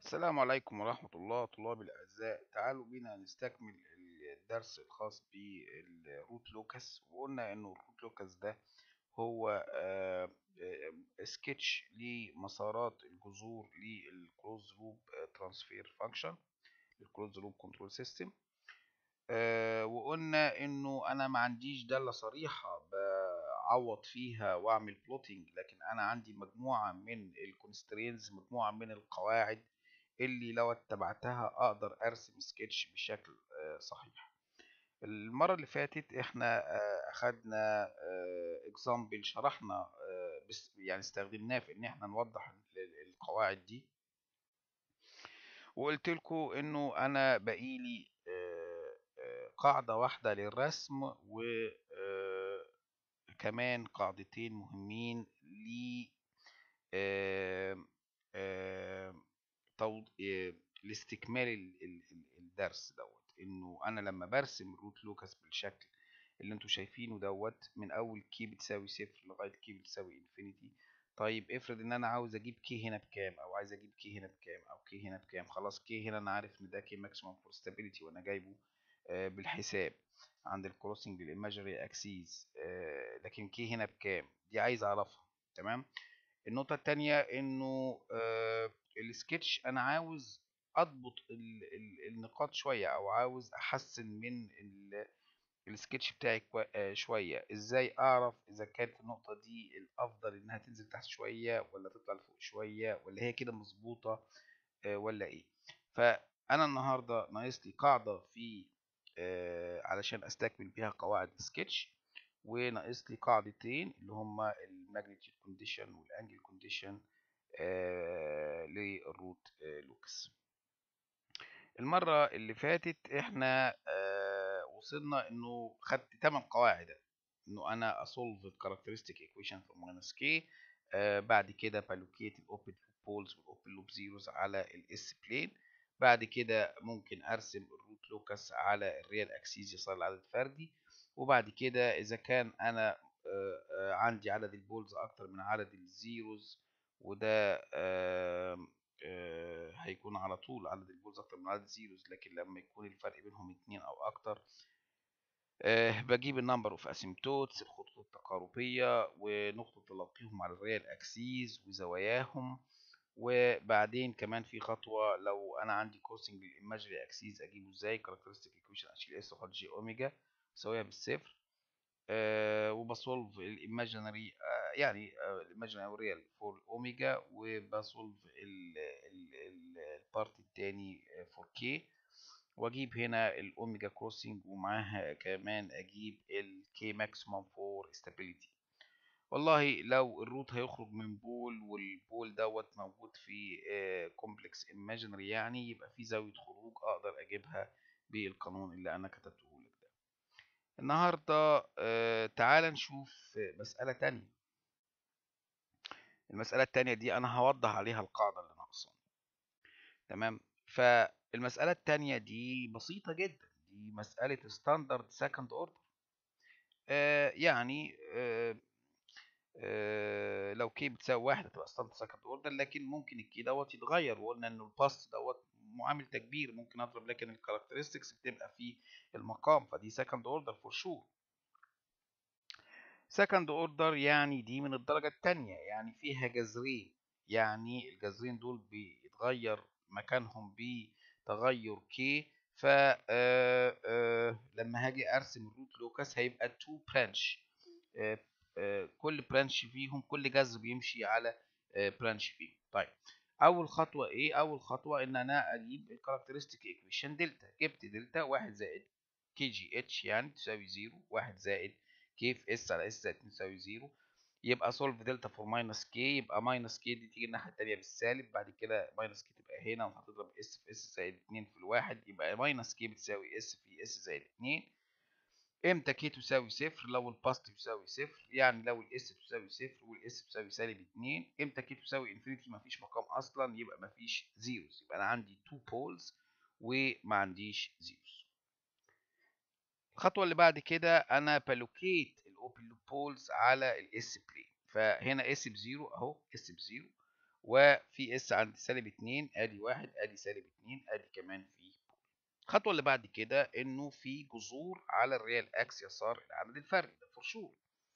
السلام عليكم ورحمة الله طلاب الأعزاء تعالوا بينا نستكمل الدرس الخاص بالروت لوكس وقلنا إنه الروت لوكس ده هو سكتش لمسارات الجذور للكلوز لوب ترانسفير فانكشن الكلوز لوب كنترول سيستم وقلنا إنه أنا ما عنديش دالة صريحة بعوض فيها واعمل بلوتنج لكن انا عندي مجموعه من الكونسترينز مجموعه من القواعد اللي لو اتبعتها اقدر ارسم سكتش بشكل صحيح المره اللي فاتت احنا اخدنا اكزامبل شرحنا يعني استخدمناه في ان احنا نوضح القواعد دي وقلت لكم انه انا بقيلي قاعده واحده للرسم و كمان قاعدتين مهمين ل لاستكمال الدرس دوت انه انا لما برسم الروت لوكس بالشكل اللي انتوا شايفينه دوت من اول كي بتساوي صفر لغايه كي بتساوي انفينيتي طيب افرض ان انا عاوز اجيب كي هنا بكام او عايز اجيب كي هنا بكام او كي هنا بكام خلاص كي هنا انا عارف ان ده كي ماكسيمم فور ستابيليتي وانا جايبه بالحساب عند الكروسنج للايماجري اكسيس لكن كي هنا بكام دي عايز اعرفها تمام النقطه الثانيه انه آه السكتش انا عاوز اضبط ال ال النقاط شويه او عاوز احسن من السكتش بتاعي شويه ازاي اعرف اذا كانت النقطه دي الافضل انها تنزل تحت شويه ولا تطلع لفوق شويه ولا هي كده مظبوطه آه ولا ايه فانا النهارده ناقص لي قاعده في آه علشان استكمل بيها قواعد السكتش وناقص لي قاعدتين اللي هما الماجنتيود كونديشن والانجل كونديشن آه للروت آه لوكس المرة اللي فاتت احنا آه وصلنا انه خدت 8 قواعد انه انا اسولف الكاركترستيك ايكويشن في ماينس كي بعد كده بالوكيت الاوبن بولز والاوبن لوب زيروز على الاس بلين بعد كده ممكن ارسم الروت لوكس على الريال اكسيس يصير العدد الفردي وبعد كده اذا كان انا عندي عدد البولز اكتر من عدد الزيروز وده هيكون على طول عدد البولز اكتر من عدد الزيروز لكن لما يكون الفرق بينهم اتنين او اكتر بجيب النمبر اوف اسيمتوتس الخطوط التقاربيه ونقطه تلاقيهم على الريال اكسيس وزواياهم وبعدين كمان في خطوه لو انا عندي كورسنج للايماجري اكسيس اجيبه ازاي كاركترستيك ايكويشن اشيل اس واحط جي اوميجا اسويها بالصفر أه وبسولف الايماجينري أه يعني الايماجينري او ريال فور اوميجا وبسولف البارت التاني فور كي واجيب هنا الاوميجا كروسنج ومعاها كمان اجيب الكي ماكسيمم فور استابيليتي والله لو الروت هيخرج من بول والبول دوت موجود في كومبلكس ايماجينري يعني يبقى في زاويه خروج اقدر اجيبها بالقانون اللي انا كتبته لك ده النهارده آه تعال نشوف مساله تانية المساله التانية دي انا هوضح عليها القاعده اللي ناقصاني تمام فالمساله التانية دي بسيطه جدا دي مساله ستاندرد سكند اوردر آه يعني آه آه لو كي بتساوي واحد هتبقى ستاندرد سكند اوردر لكن ممكن الكي دوت يتغير وقلنا انه الباست دوت معامل تكبير ممكن اضرب لكن الكاركترستكس بتبقى في المقام فدي سكند اوردر فور شور سكند اوردر يعني دي من الدرجة التانية يعني فيها جذرين يعني الجذرين دول بيتغير مكانهم بتغير كي ف لما هاجي ارسم الروت لوكس هيبقى تو برانش كل برانش فيهم كل جذر بيمشي على برانش فيهم طيب اول خطوه ايه اول خطوه ان انا اجيب الكاركترستيك ايكويشن دلتا جبت دلتا واحد زائد كي جي اتش يعني تساوي زيرو واحد زائد كي في اس على اس زائد تساوي زيرو يبقى سولف دلتا فور ماينس كي يبقى ماينس كي دي تيجي الناحيه التانيه بالسالب بعد كده ماينس كي تبقى هنا وهتضرب اس في اس زائد اتنين في الواحد يبقى ماينس كي بتساوي اس في اس زائد اتنين امتى كي تساوي صفر لو الباست تساوي صفر يعني لو الاس تساوي صفر والاس تساوي سالب 2 امتى كي تساوي انفينيتي مفيش مقام اصلا يبقى مفيش زيروز يبقى انا عندي 2 بولز وما عنديش زيروز الخطوه اللي بعد كده انا بالوكيت الاوبن لوب بولز على الاس بلين فهنا اس بزيرو اهو اس بزيرو وفي اس عند سالب 2 ادي واحد ادي سالب 2 ادي كمان في بول الخطوه اللي بعد كده انه في جذور على الريال اكس يسار العدد الفردي ده فور شور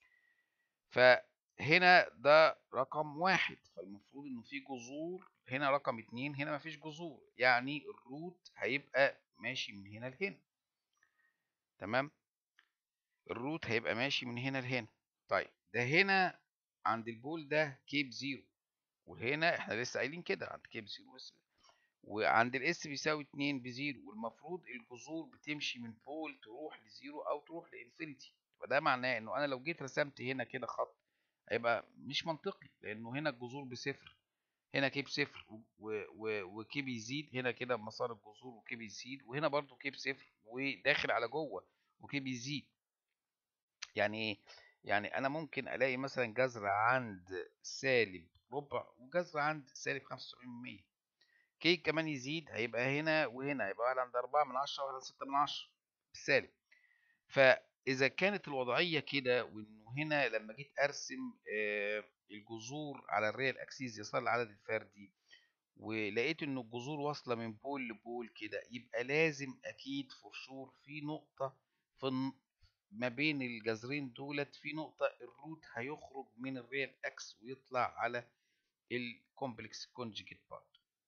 فهنا ده رقم واحد فالمفروض انه في جذور هنا رقم اتنين هنا مفيش جذور يعني الروت هيبقى ماشي من هنا لهنا تمام الروت هيبقى ماشي من هنا لهنا طيب ده هنا عند البول ده كيب زيرو وهنا احنا لسه قايلين كده عند كيب زيرو بس وعند الاس بيساوي 2 بزيرو والمفروض الجذور بتمشي من بول تروح لزيرو او تروح لانفينيتي فده معناه انه انا لو جيت رسمت هنا كده خط هيبقى مش منطقي لانه هنا الجذور بصفر هنا كيب صفر وكيب يزيد هنا كده مسار الجذور وكيب يزيد وهنا برضو كيب صفر وداخل على جوه وكيب يزيد يعني ايه يعني انا ممكن الاقي مثلا جذر عند سالب ربع وجذر عند سالب 75% كي كمان يزيد هيبقى هنا وهنا هيبقى واحد عند أربعة من عشرة واحد عند ستة من عشرة بالسالب فإذا كانت الوضعية كده وإنه هنا لما جيت أرسم آه الجذور على الريال أكسيس يسار العدد الفردي ولقيت إنه الجذور واصلة من بول لبول كده يبقى لازم أكيد فرشور في نقطة في ما بين الجذرين دولت في نقطة الروت هيخرج من الريال اكس ويطلع على الكومبلكس كونجيجيت بارت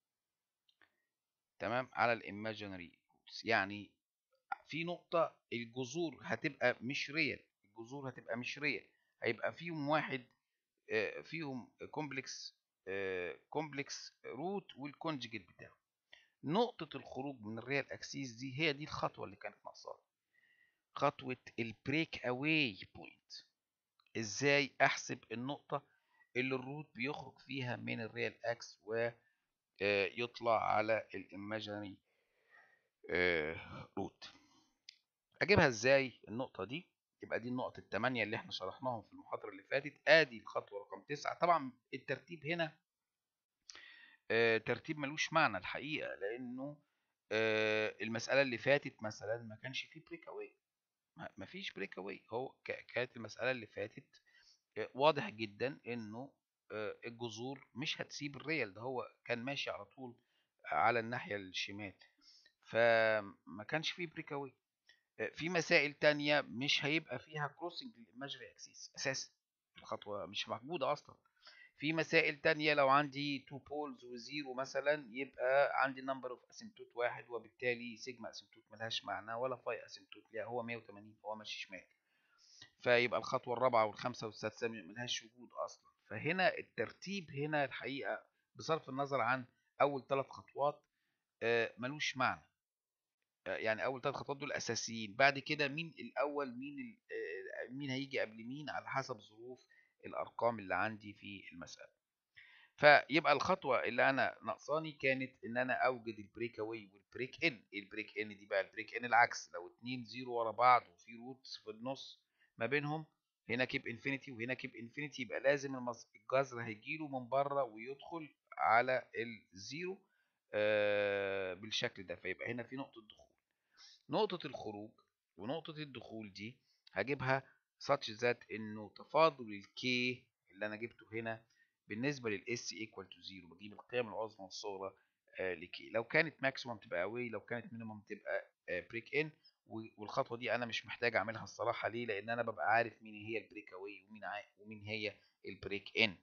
تمام على الايماجينري روتس يعني في نقطة الجذور هتبقى مش ريال الجذور هتبقى مش ريال هيبقى فيهم واحد فيهم كومبلكس كومبلكس روت والكونجيجيت بتاعه نقطة الخروج من الريال اكسيس دي هي دي الخطوة اللي كانت ناقصاها خطوة البريك اواي بوينت ازاي احسب النقطة اللي الروت بيخرج فيها من الريال اكس ويطلع على الايماجينري روت اجيبها ازاي النقطة دي يبقى دي النقطة التمانية اللي احنا شرحناهم في المحاضرة اللي فاتت ادي الخطوة رقم تسعة طبعا الترتيب هنا ترتيب ملوش معنى الحقيقة لانه المسألة اللي فاتت مثلا ما كانش فيه بريك اواي ما فيش بريك اواي هو كانت المسألة اللي فاتت واضح جدا انه الجذور مش هتسيب الريال ده هو كان ماشي على طول على الناحية الشمال فما كانش فيه بريك اواي في مسائل تانية مش هيبقى فيها كروسنج للإيماجري اكسيس اساسا الخطوة مش موجودة اصلا في مسائل تانية لو عندي 2 بولز وزيرو مثلا يبقى عندي نمبر اوف اسيمتوت واحد وبالتالي سيجما اسيمتوت ملهاش معنى ولا فاي اسيمتوت لا هو 180 هو ماشي شمال فيبقى الخطوة الرابعة والخامسة والسادسة ملهاش وجود أصلا فهنا الترتيب هنا الحقيقة بصرف النظر عن أول ثلاث خطوات ملوش معنى يعني أول ثلاث خطوات دول أساسيين بعد كده مين الأول مين مين هيجي قبل مين على حسب ظروف الأرقام اللي عندي في المسألة فيبقى الخطوة اللي أنا ناقصاني كانت إن أنا أوجد البريك أواي والبريك إن البريك إن دي بقى البريك إن العكس لو اتنين زيرو ورا بعض وفي روتس في النص ما بينهم هنا كيب انفينيتي وهنا كيب انفينيتي يبقى لازم الجذر هيجيله من بره ويدخل على الزيرو آه بالشكل ده فيبقى هنا في نقطة دخول نقطة الخروج ونقطة الدخول دي هجيبها such that انه تفاضل الكي اللي انا جبته هنا بالنسبة للاس equal to 0 بجيب القيم العظمى والصغرى آه لكي لو كانت ماكسيموم تبقى اواي لو كانت مينيموم تبقى آه بريك ان والخطوه دي انا مش محتاج اعملها الصراحه ليه لان انا ببقى عارف مين هي البريك اواي ومين ومين هي البريك ان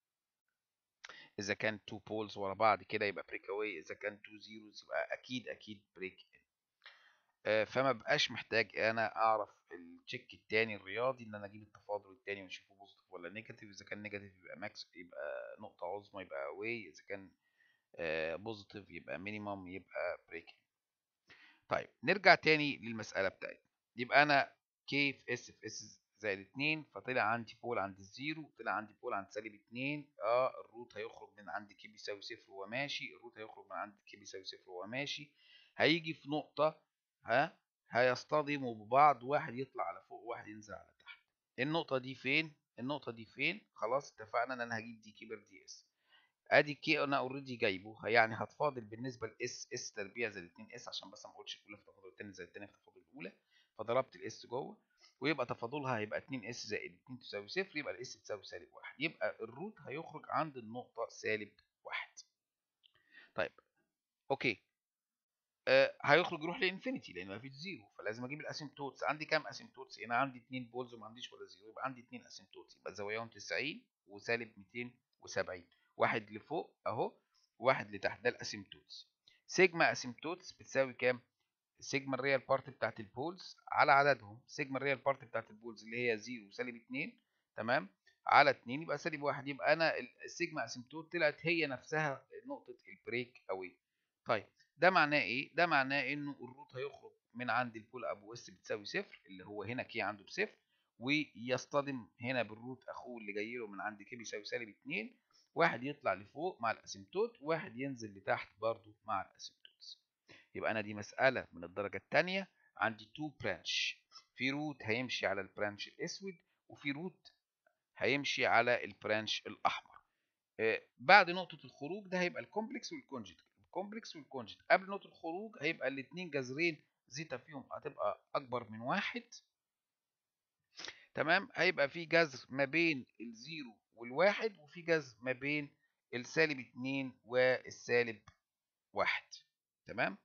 اذا كان تو بولز ورا بعض كده يبقى بريك اواي اذا كان تو زيروز يبقى اكيد اكيد بريك ان آه فما بقاش محتاج انا اعرف التشيك التاني الرياضي ان انا اجيب التفاضل التاني ونشوفه بوزيتيف ولا نيجاتيف اذا كان نيجاتيف يبقى ماكس يبقى نقطه عظمى يبقى اواي اذا كان بوزيتيف يبقى مينيمم يبقى بريك طيب نرجع تاني للمسألة بتاعتنا يبقى أنا كي في اس في اس زائد 2 فطلع عندي بول عند الزيرو طلع عندي بول عند سالب 2 اه الروت هيخرج من عند كي بيساوي صفر وهو ماشي الروت هيخرج من عند كي بيساوي صفر وهو ماشي هيجي في نقطة ها هيصطدموا ببعض واحد يطلع على فوق وواحد ينزل على تحت النقطة دي فين؟ النقطة دي فين؟ خلاص اتفقنا ان انا هجيب دي كبر دي اس ادي كي انا اوريدي جايبه يعني هتفاضل بالنسبه لاس اس تربيع زائد 2 اس عشان بس ما اقولش الاولى في تفاضل الثاني زائد الثاني في تفاضل الاولى فضربت الاس جوه ويبقى تفاضلها هيبقى 2 اس زائد 2 تساوي صفر يبقى الاس تساوي سالب 1 يبقى الروت هيخرج عند النقطه سالب واحد طيب اوكي آه هيخرج يروح لانفينيتي لان ما فيش زيرو فلازم اجيب الاسيمتوتس عندي كام اسيمتوتس هنا عندي 2 بولز وما عنديش ولا زيرو يبقى عندي 2 اسيمتوتس يبقى زواياهم 90 وسالب 270 واحد لفوق اهو واحد لتحت ده الاسيمتوتس سيجما اسيمتوتس بتساوي كام سيجما الريال بارت بتاعت البولز على عددهم سيجما الريال بارت بتاعت البولز اللي هي 0 وسالب 2 تمام على 2 يبقى سالب 1 يبقى انا السيجما اسيمتوت طلعت هي نفسها نقطه البريك اوي طيب ده معناه ايه ده معناه انه الروت هيخرج من عند البول ابو اس بتساوي صفر اللي هو هنا كي عنده بصفر ويصطدم هنا بالروت اخوه اللي جاي له من عند كي بيساوي سالب 2 واحد يطلع لفوق مع الاسيمتوت واحد ينزل لتحت برضو مع الاسيمتوتس يبقى انا دي مساله من الدرجه الثانيه عندي تو برانش في روت هيمشي على البرانش الاسود وفي روت هيمشي على البرانش الاحمر آه بعد نقطه الخروج ده هيبقى الكومبلكس والكونجكت الكومبلكس والكونجكت قبل نقطه الخروج هيبقى الاثنين جذرين زيتا فيهم هتبقى اكبر من واحد تمام هيبقى في جذر ما بين الزيرو والواحد وفي جذر ما بين السالب اتنين والسالب واحد تمام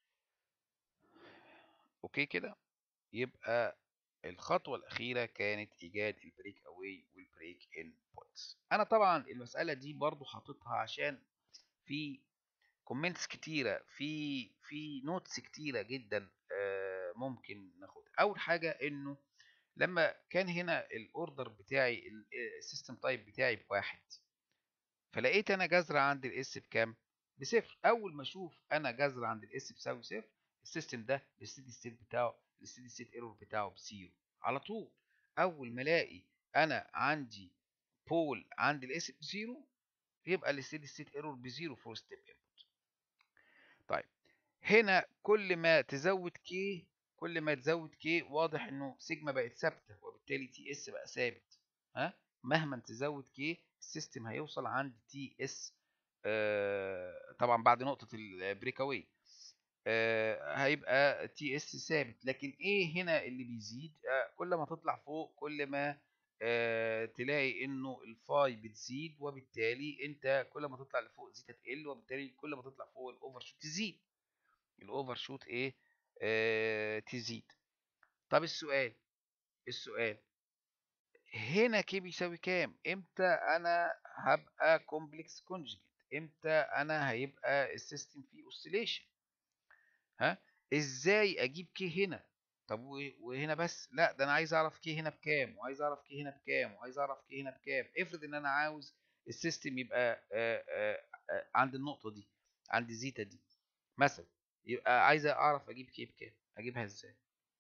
اوكي كده يبقى الخطوة الأخيرة كانت إيجاد البريك أواي والبريك إن بوتس أنا طبعا المسألة دي برضو حاططها عشان في كومنتس كتيرة في في نوتس كتيرة جدا ممكن ناخدها أول حاجة إنه لما كان هنا الاوردر بتاعي السيستم تايب بتاعي بواحد فلقيت انا جذر عند الاس بكام بصفر اول ما اشوف انا جذر عند الاس بيساوي صفر السيستم ده الستيدي ستيت بتاعه الستيدي ستيت ايرور بتاعه بزيرو على طول اول ما الاقي انا عندي بول عند الاس بزيرو يبقى الستيدي ستيت ايرور بزيرو فور ستيب انبوت طيب هنا كل ما تزود كي كل ما تزود كي واضح انه سيجما بقت ثابته وبالتالي تي اس بقى ثابت ها مهما تزود كي السيستم هيوصل عند تي اس آه طبعا بعد نقطه البريك اواي آه هيبقى تي اس ثابت لكن ايه هنا اللي بيزيد آه كل ما تطلع فوق كل ما آه تلاقي انه الفاي بتزيد وبالتالي انت كل ما تطلع لفوق زيتا تقل وبالتالي كل ما تطلع فوق الاوفر شوت تزيد الاوفر شوت ايه آه تزيد طب السؤال السؤال هنا كي بيساوي كام امتى انا هبقى كومبلكس كونجكت امتى انا هيبقى السيستم فيه اوسيليشن ها ازاي اجيب كي هنا طب وهنا بس لا ده انا عايز اعرف كي هنا بكام وعايز اعرف كي هنا بكام وعايز اعرف كي هنا بكام افرض ان انا عاوز السيستم يبقى آآ آآ عند النقطه دي عند زيتا دي مثلا يبقى عايز اعرف اجيب كي بكام اجيبها ازاي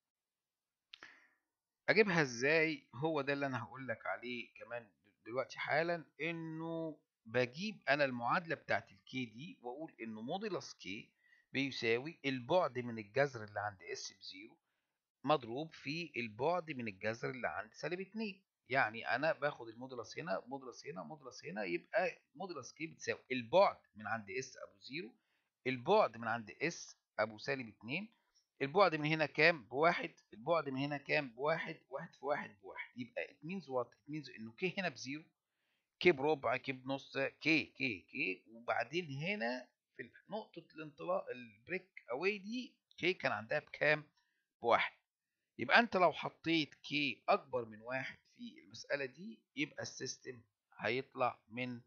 اجيبها ازاي هو ده اللي انا هقول لك عليه كمان دلوقتي حالا انه بجيب انا المعادله بتاعت الكي دي واقول انه موديلس كي بيساوي البعد من الجذر اللي عند اس بزيرو مضروب في البعد من الجذر اللي عند سالب 2 يعني انا باخد الموديلس هنا موديلس هنا موديلس هنا يبقى موديلس كي بتساوي البعد من عند اس ابو زيرو البعد من عند اس ابو سالب 2 البعد من هنا كام بواحد البعد من هنا كام بواحد واحد في واحد بواحد يبقى it means what it means انه كي هنا بزيرو كي بربع كي بنص كي كي كي وبعدين هنا في نقطة الانطلاق البريك اواي دي كي كان عندها بكام بواحد يبقى انت لو حطيت كي اكبر من واحد في المسألة دي يبقى السيستم هيطلع من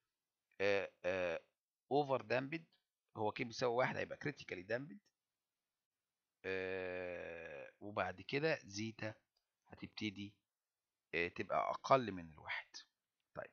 اوفر دامبد هو كي بيساوي واحد هيبقى كريتيكالي دامبد آه وبعد كده زيتا هتبتدي آه تبقى اقل من الواحد طيب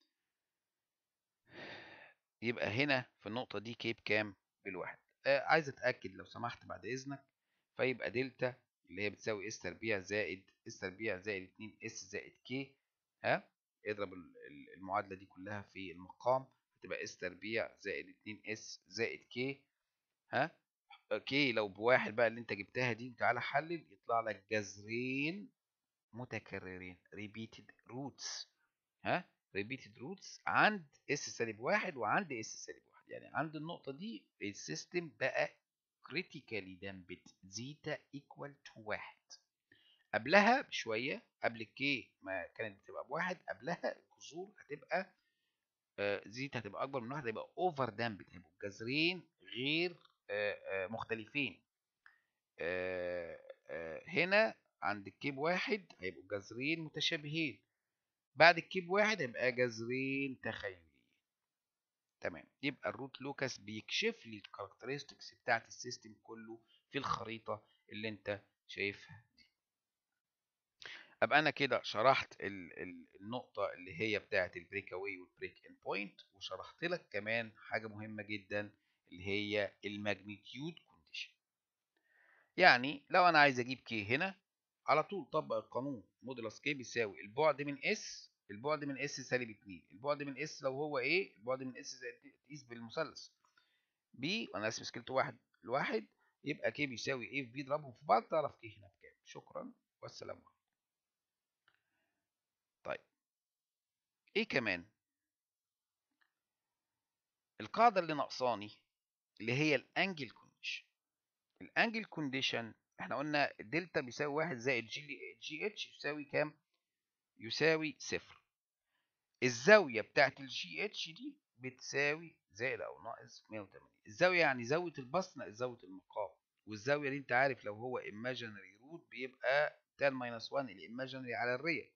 يبقى هنا في النقطة دي كيب كام بالواحد آه عايز اتأكد لو سمحت بعد اذنك فيبقى دلتا اللي هي بتساوي اس تربيع زائد اس تربيع زائد 2 اس زائد كي ها اضرب المعادلة دي كلها في المقام هتبقى اس تربيع زائد 2 اس زائد كي ها كي لو بواحد بقى اللي انت جبتها دي وتعالى حلل يطلع لك جذرين متكررين repeated roots ها repeated roots عند اس سالب واحد وعند اس سالب واحد يعني عند النقطة دي السيستم بقى critically damped زيتا equal to واحد قبلها بشوية قبل الكي ما كانت بتبقى بواحد قبلها الجذور هتبقى آه، زيت هتبقى اكبر من واحد هيبقى اوفر دامبد هيبقوا جذرين غير آه، آه، مختلفين آه، آه، هنا عند الكيب واحد هيبقوا جذرين متشابهين بعد الكيب واحد هيبقى جذرين تخيليين تمام يبقى الروت لوكاس بيكشف لي الكاركترستكس بتاعت السيستم كله في الخريطة اللي انت شايفها دي ابقى انا كده شرحت ال ال النقطة اللي هي بتاعت البريك اواي والبريك ان بوينت وشرحت لك كمان حاجة مهمة جدا اللي هي الماجنتيود كونديشن يعني لو انا عايز اجيب كي هنا على طول طبق القانون مودولس كي بيساوي البعد من اس البعد من اس سالب 2 البعد من اس لو هو ايه البعد من اس تقيس بالمثلث بي وانا اسف سكيلته واحد لواحد يبقى كي بيساوي ايه في بي اضربهم في بعض تعرف كي هنا بكام شكرا والسلام عليكم طيب ايه كمان القاعده اللي ناقصاني اللي هي الانجل كونديشن الانجل كونديشن احنا قلنا دلتا بيساوي واحد زائد جي جي اتش يساوي كام يساوي صفر الزاويه بتاعت الجي اتش دي بتساوي زائد او ناقص 180 الزاويه يعني زاويه البسط ناقص زاويه المقام والزاويه دي انت عارف لو هو imaginary روت بيبقى tan minus 1 الايماجينري على الريال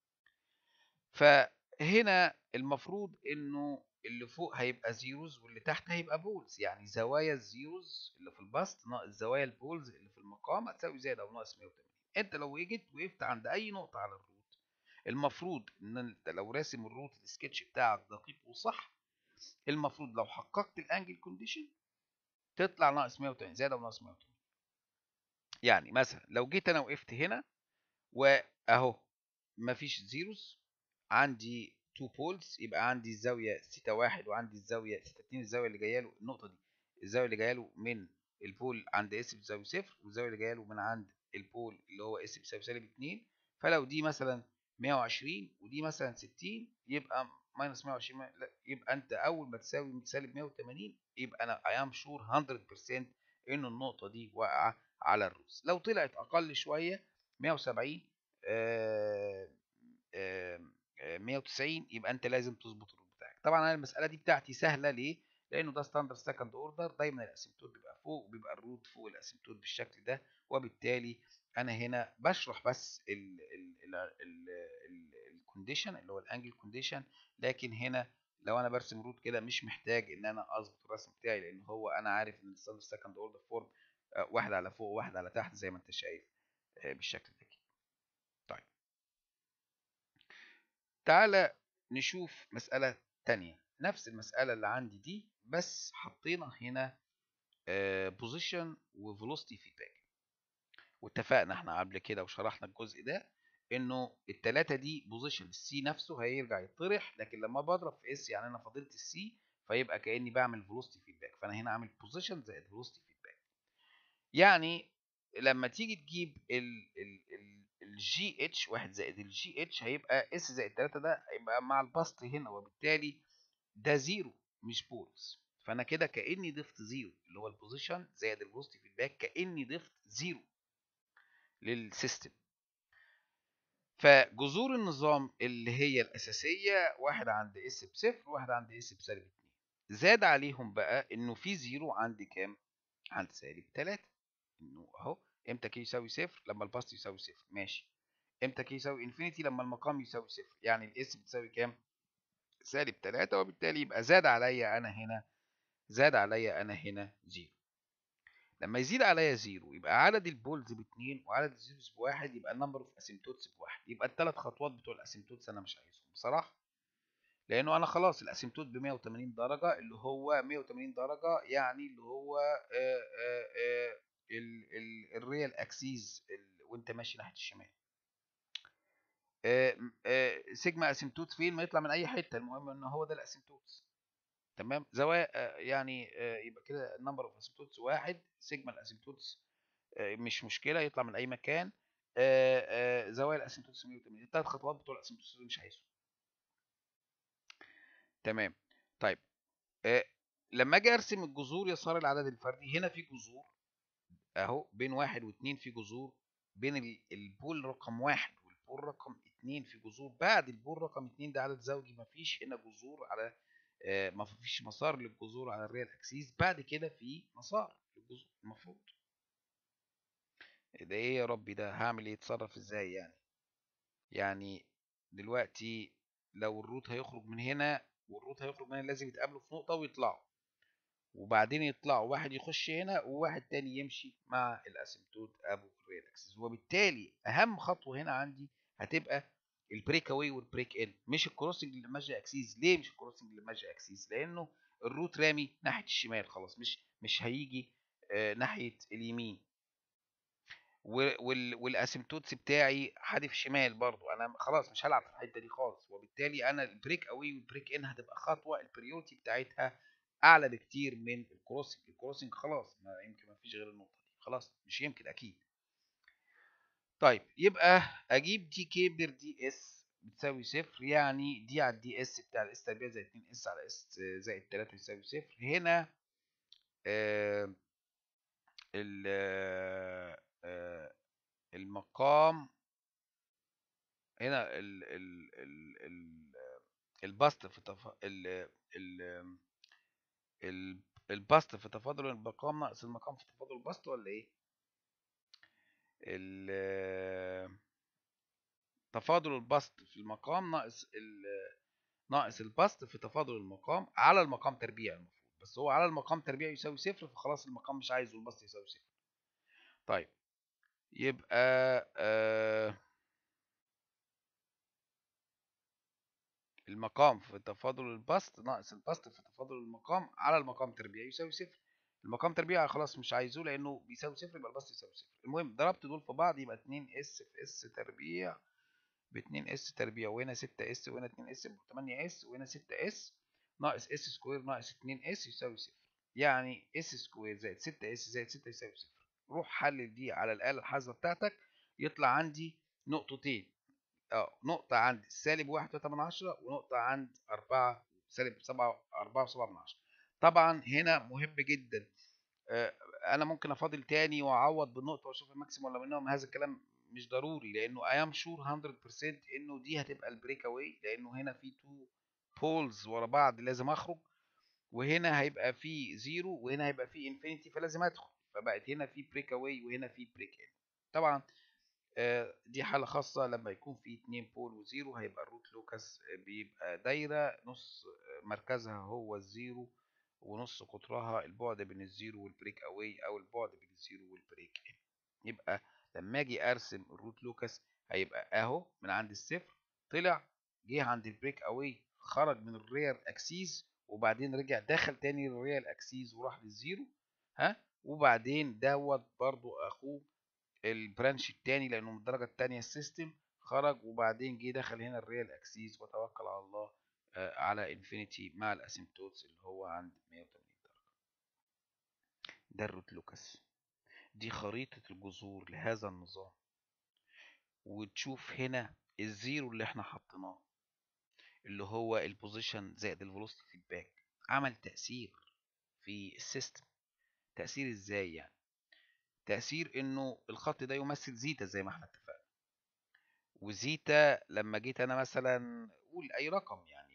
فهنا المفروض انه اللي فوق هيبقى زيروز واللي تحت هيبقى بولز يعني زوايا الزيروز اللي في البسط ناقص زوايا البولز اللي في المقام هتساوي زائد او ناقص 180 انت لو جيت وقفت عند اي نقطه على الروت المفروض ان انت لو راسم الروت السكتش بتاعك دقيق وصح المفروض لو حققت الانجل كونديشن تطلع ناقص 180 زائد او ناقص 180 يعني مثلا لو جيت انا وقفت هنا واهو مفيش زيروز عندي تو بولز يبقى عندي الزاويه سيتا واحد وعندي الزاويه سيتا اتنين الزاويه اللي جايه له النقطه دي الزاويه اللي جايه له من البول عند اس بتساوي صفر والزاويه اللي جايه له من عند البول اللي هو اس بتساوي سالب 2 فلو دي مثلا 120 ودي مثلا 60 يبقى ماينس 120 لا يبقى انت اول ما تساوي سالب 180 يبقى انا اي ام شور 100% ان النقطه دي واقعه على الروس لو طلعت اقل شويه 170 آه آه 190 يبقى انت لازم تظبط الروت بتاعك طبعا انا المساله دي بتاعتي سهله ليه لانه ده ستاندرد سكند اوردر دايما الاسيمتوت بيبقى فوق وبيبقى الروت فوق الاسيمتوت بالشكل ده وبالتالي انا هنا بشرح بس الكونديشن اللي هو الانجل كونديشن لكن هنا لو انا برسم روت كده مش محتاج ان انا اظبط الرسم بتاعي لان هو انا عارف ان الستاندرد سكند اوردر فورم واحد على فوق وواحد على تحت زي ما انت شايف بالشكل ده طيب تعالى نشوف مسألة تانية نفس المسألة اللي عندي دي بس حطينا هنا بوزيشن وفيلوسيتي فيدباك واتفقنا احنا قبل كده وشرحنا الجزء ده انه التلاتة دي بوزيشن السي نفسه هيرجع يطرح لكن لما بضرب في اس يعني انا فضلت السي فيبقى كاني بعمل فيلوسيتي فيدباك فانا هنا عامل بوزيشن زائد فيلوسيتي فيدباك يعني لما تيجي تجيب ال ال ال الجي اتش واحد زائد الجي اتش هيبقى اس زائد 3 ده هيبقى مع البسط هنا وبالتالي ده زيرو مش بولز فانا كده كاني ضفت زيرو اللي هو البوزيشن زائد الفيلوسيتي فيدباك كاني ضفت زيرو للسيستم فجذور النظام اللي هي الاساسيه واحد عند اس بصفر واحد عند اس بسالب 2 زاد عليهم بقى انه في زيرو عند كام عند سالب 3 انه اهو امتى كي يساوي صفر لما البسط يساوي صفر ماشي امتى كي يساوي انفينيتي لما المقام يساوي صفر يعني الاس بتساوي كام سالب 3 وبالتالي يبقى زاد عليا انا هنا زاد عليا انا هنا زيرو لما يزيد عليا زيرو يبقى عدد البولز باتنين وعدد الزيروز بواحد يبقى النمبر اوف اسيمتوتس بواحد يبقى الثلاث خطوات بتوع الاسيمتوتس انا مش عايزهم بصراحه لانه انا خلاص الاسيمتوت ب 180 درجه اللي هو 180 درجه يعني اللي هو آآ آآ الريال اكسيز وانت ماشي ناحيه الشمال آآ سيجما اسيمتوت فين ما يطلع من اي حته المهم ان هو ده الاسيمتوتس تمام زوايا يعني يبقى كده النمبر اوف اسيمتوتس واحد سيجما الاسيمتوتس مش مشكله يطلع من اي مكان زوايا الاسيمتوتس 180 الثلاث خطوات بتوع الاسيمتوتس مش عايزهم تمام طيب لما اجي ارسم الجذور يسار العدد الفردي هنا في جذور اهو بين واحد واثنين في جذور بين البول رقم واحد والبول رقم اتنين في جذور بعد البول رقم اتنين ده عدد زوجي مفيش هنا جذور على آه، ما فيش مسار للجذور على الريال اكسيس بعد كده في مسار للجذور المفروض ده ايه يا ربي ده هعمل ايه اتصرف ازاي يعني يعني دلوقتي لو الروت هيخرج من هنا والروت هيخرج من هنا لازم يتقابلوا في نقطة ويطلعوا وبعدين يطلعوا واحد يخش هنا وواحد تاني يمشي مع الاسيمتوت ابو الريال اكسس وبالتالي اهم خطوة هنا عندي هتبقى البريك اواي والبريك ان مش الكروسنج للماجيا اكسيس ليه مش الكروسنج للماجيا اكسيس لانه الروت رامي ناحيه الشمال خلاص مش مش هيجي آه ناحيه اليمين والاسيمتوتس بتاعي حادف شمال برضو انا خلاص مش هلعب في الحته دي خالص وبالتالي انا البريك اواي والبريك ان هتبقى خطوه البريورتي بتاعتها اعلى بكتير من الكروسنج الكروسنج خلاص ما يمكن ما فيش غير النقطه دي خلاص مش يمكن اكيد طيب يبقى اجيب دي كي بير دي اس بتساوي صفر يعني دي على الدي اس بتاع الاس تربيع زائد 2 اس على اس زائد 3 يساوي صفر هنا آه ال آه المقام هنا ال ال ال ال البسط في تف... ال ال ال البسط في تفاضل المقام ناقص المقام في تفاضل البسط ولا ايه؟ تفاضل البسط في المقام ناقص ناقص البسط في تفاضل المقام على المقام تربيع المفروض بس هو على المقام تربيع يساوي صفر فخلاص المقام مش عايز والبسط يساوي صفر طيب يبقى آه المقام في تفاضل البسط ناقص البسط في تفاضل المقام على المقام تربيع يساوي صفر المقام تربيع خلاص مش عايزه لانه بيساوي صفر يبقى البسط يساوي صفر المهم ضربت دول في بعض يبقى 2 اس في اس تربيع ب 2 اس تربيع وهنا 6 اس وهنا 2 اس ب 8 اس وهنا 6 اس ناقص اس سكوير ناقص 2 اس يساوي صفر يعني اس سكوير زائد 6 اس زائد 6 يساوي صفر روح حلل دي على الآلة الحاسبة بتاعتك يطلع عندي نقطتين اه نقطة عند سالب واحد وتلاتة من عشرة ونقطة عند أربعة سالب سبعة أربعة وسبعة من عشرة طبعا هنا مهم جدا آه أنا ممكن أفاضل تاني وأعوض بالنقطة وأشوف الماكسيم ولا منهم هذا الكلام مش ضروري لأنه I am sure 100% إنه دي هتبقى البريك أواي لأنه هنا في تو بولز ورا بعض لازم أخرج وهنا هيبقى في زيرو وهنا هيبقى في انفينيتي فلازم أدخل فبقت هنا في بريك أواي وهنا في بريك إن طبعا دي حالة خاصة لما يكون في اتنين بول وزيرو هيبقى الروت لوكاس بيبقى دايرة نص مركزها هو الزيرو ونص قطرها البعد بين الزيرو والبريك اواي او البعد بين الزيرو والبريك ان يبقى لما اجي ارسم الروت لوكاس هيبقى اهو من عند الصفر طلع جه عند البريك اواي خرج من الريال اكسيس وبعدين رجع دخل تاني للريال اكسيس وراح للزيرو ها وبعدين دوت برضو اخوه البرانش التاني لانه من الدرجه التانية السيستم خرج وبعدين جه دخل هنا الريال اكسيس وتوكل على الله آه على انفينيتي مع الاسيمتوتس اللي هو عند 180 درجه ده الروت لوكاس دي خريطه الجذور لهذا النظام وتشوف هنا الزيرو اللي احنا حطيناه اللي هو البوزيشن زائد الفيلوسيتي فيدباك عمل تاثير في السيستم تاثير ازاي يعني تأثير انه الخط ده يمثل زيتا زي ما احنا اتفقنا وزيتا لما جيت انا مثلا قول اي رقم يعني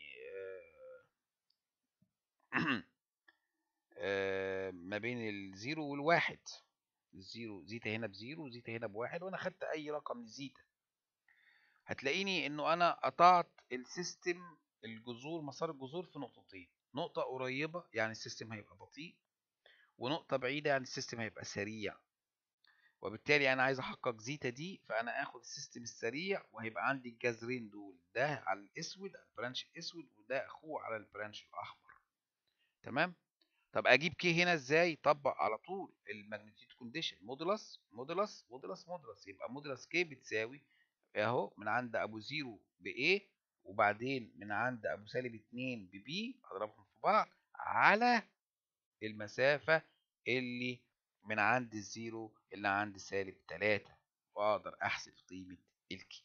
ما بين الزيرو والواحد الزيرو زيتا هنا بزيرو وزيتا هنا بواحد وانا خدت اي رقم لزيتا هتلاقيني انه انا قطعت السيستم الجذور مسار الجذور في نقطتين نقطة قريبة يعني السيستم هيبقى بطيء ونقطة بعيدة يعني السيستم هيبقى سريع وبالتالي انا عايز احقق زيتا دي فانا اخد السيستم السريع وهيبقى عندي الجذرين دول ده على الاسود على البرانش الاسود وده اخوه على البرانش الاحمر تمام طب اجيب كي هنا ازاي طبق على طول الماجنتيود كونديشن مودولس مودولس مودولس مودولس يبقى مودولس كي بتساوي اهو من عند ابو زيرو ب A وبعدين من عند ابو سالب 2 ب B اضربهم في بعض على المسافة اللي من عند الزيرو اللي عند سالب تلاتة واقدر احسب قيمة الكي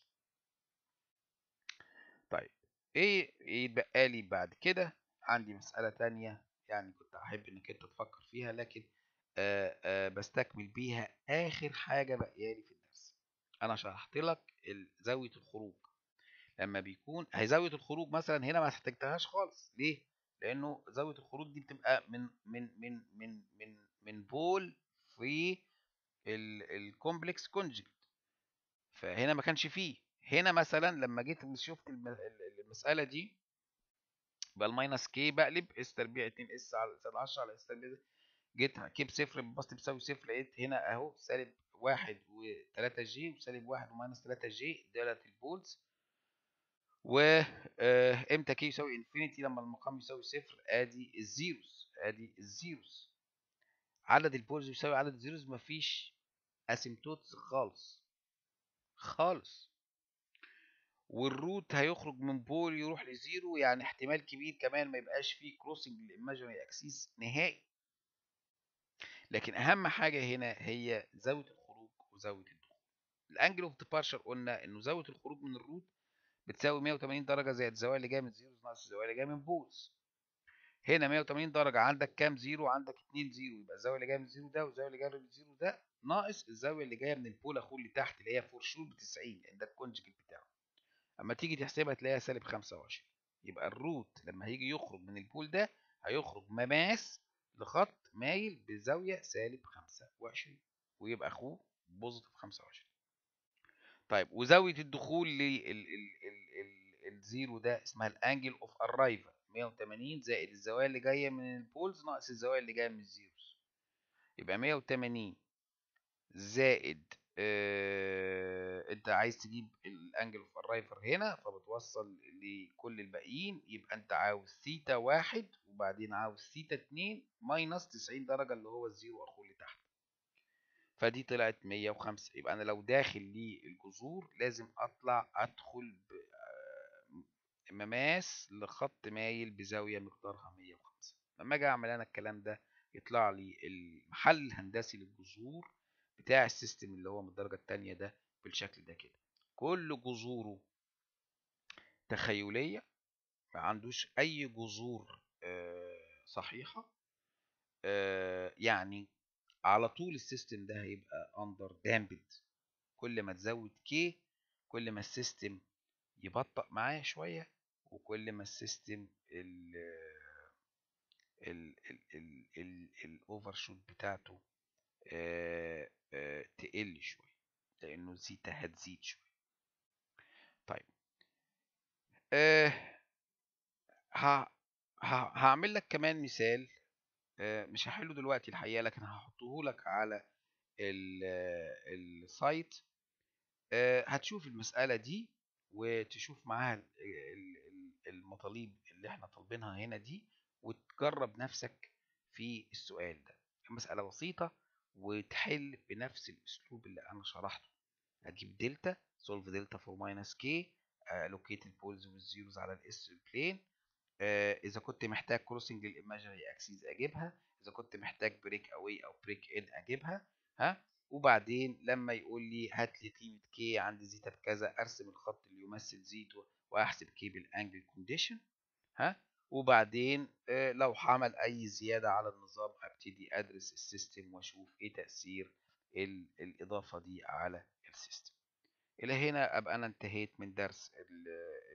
طيب ايه يتبقى لي بعد كده عندي مسألة تانية يعني كنت احب انك انت تفكر فيها لكن آآ آآ بستكمل بيها اخر حاجة بقيالي في الدرس انا شرحت لك زاوية الخروج لما بيكون هي زاوية الخروج مثلا هنا ما احتاجتهاش خالص ليه لانه زاويه الخروج دي بتبقى من من من من من من بول في الكومبلكس كونجكت فهنا ما كانش فيه هنا مثلا لما جيت شفت المساله دي يبقى الماينس كي بقلب اس تربيع 2 اس على 10 على اس تربيع جيت كي بصفر بسط بيساوي صفر لقيت هنا اهو سالب واحد و3 جي وسالب واحد وماينس 3 جي دولت البولز و امتى كي يساوي انفينيتي لما المقام يساوي صفر ادي الزيروز ادي الزيروز عدد البولز يساوي عدد الزيروز مفيش اسيمتوتس خالص خالص والروت هيخرج من بول يروح لزيرو يعني احتمال كبير كمان ما يبقاش فيه كروسنج للايماجينري اكسيس نهائي لكن اهم حاجه هنا هي زاويه الخروج وزاويه الدخول الانجل اوف ديبارشر قلنا انه زاويه الخروج من الروت بتساوي 180 درجه زائد الزوايا اللي جايه من زيروز ناقص الزوايا اللي جايه من بولز هنا 180 درجه عندك كام زيرو عندك 2 زيرو يبقى الزاويه اللي جايه من الزيرو ده والزاويه اللي جايه من الزيرو ده ناقص الزاويه اللي جايه من البول اخوه اللي تحت اللي هي فور شور ب 90 لان ده الكونجكت بتاعه اما تيجي تحسبها تلاقيها سالب 25 يبقى الروت لما هيجي يخرج من البول ده هيخرج مماس لخط مايل بزاويه سالب 25 ويبقى اخوه بوزيتيف 25 طيب وزاويه الدخول للزيرو ده اسمها الانجل اوف ارايفل 180 زائد الزوايا اللي جايه من البولز ناقص الزوايا اللي جايه من الزيروز يبقى 180 زائد آه انت عايز تجيب الانجل اوف ارايفر هنا فبتوصل لكل الباقيين يبقى انت عاوز ثيتا واحد وبعدين عاوز ثيتا اتنين ماينس 90 درجه اللي هو الزيرو اخوه اللي تحت فدي طلعت 105 يبقى انا لو داخل للجذور لازم اطلع ادخل مماس لخط مايل بزاويه مقدارها 105 لما اجي اعمل انا الكلام ده يطلع لي المحل الهندسي للجذور بتاع السيستم اللي هو من الدرجه الثانيه ده بالشكل ده كده كل جذوره تخيليه ما عندوش اي جذور صحيحه يعني على طول السيستم ده هيبقى اندر دامبد كل ما تزود كي كل ما السيستم يبطأ معايا شويه وكل ما السيستم ال ال ال ال الاوفر شوت بتاعته آآ آآ تقل شويه لانه زيتا هتزيد شويه طيب هعمل لك كمان مثال مش هحله دلوقتي الحقيقه لكن هحطه لك على السايت هتشوف المساله دي وتشوف معاها المطالب اللي احنا طالبينها هنا دي وتجرب نفسك في السؤال ده مسألة بسيطة وتحل بنفس الاسلوب اللي انا شرحته هتجيب دلتا سولف دلتا فور ماينس كي لوكيت البولز والزيروز على الاس بلين اذا كنت محتاج كروسنج للايماجينري اكسيس اجيبها اذا كنت محتاج بريك اواي او بريك ان اجيبها ها وبعدين لما يقول لي هات لي قيمه كي عند زيتا بكذا ارسم الخط اللي يمثل زيتو واحسب كي بالانجل كونديشن ها وبعدين لو حمل اي زياده على النظام ابتدي ادرس السيستم واشوف ايه تاثير الاضافه دي على السيستم الى هنا ابقى انا انتهيت من درس